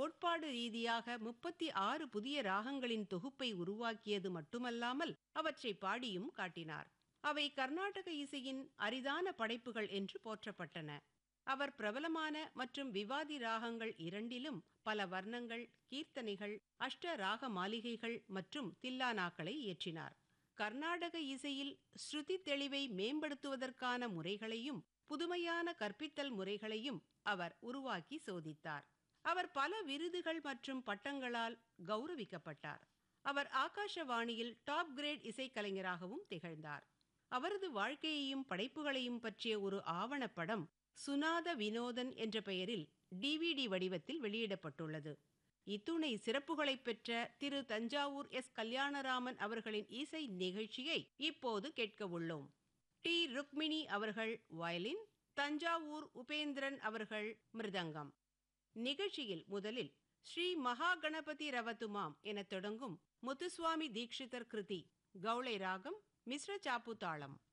கோட்பாடு ரீதியாக முப்பத்தி ஆறு புதிய ராகங்களின் தொகுப்பை உருவாக்கியது மட்டுமல்லாமல் அவற்றை பாடியும் காட்டினார் அவை கர்நாடக இசையின் அரிதான படைப்புகள் என்று போற்றப்பட்டன அவர் பிரபலமான மற்றும் விவாதி ராகங்கள் இரண்டிலும் பல வர்ணங்கள் கீர்த்தனைகள் அஷ்ட ராக மாளிகைகள் மற்றும் தில்லானாக்களை இயற்றினார் கர்நாடக இசையில் ஸ்ருதி தெளிவை மேம்படுத்துவதற்கான முறைகளையும் புதுமையான கற்பித்தல் முறைகளையும் அவர் உருவாக்கி சோதித்தார் அவர் பல விருதுகள் மற்றும் பட்டங்களால் கௌரவிக்கப்பட்டார் அவர் ஆகாஷவாணியில் டாப் கிரேட் இசைக்கலைஞராகவும் திகழ்ந்தார் அவரது வாழ்க்கையையும் படைப்புகளையும் பற்றிய ஒரு ஆவணப்படம் சுனாத வினோதன் என்ற பெயரில் டிவிடி வடிவத்தில் வெளியிடப்பட்டுள்ளது இத்துணை சிறப்புகளைப் பெற்ற திரு தஞ்சாவூர் எஸ் கல்யாணராமன் அவர்களின் இசை நிகழ்ச்சியை இப்போது கேட்க உள்ளோம் டி ருக்மிணி அவர்கள் வயலின் தஞ்சாவூர் உபேந்திரன் அவர்கள் மிருதங்கம் நிகழ்ச்சியில் முதலில் ஸ்ரீ மகா கணபதி ரவத்துமாம் என தொடங்கும் முத்துசுவாமி தீட்சிதர் கிருதி கௌளை ராகம் மிஸ்ர சாப்பு தாளம்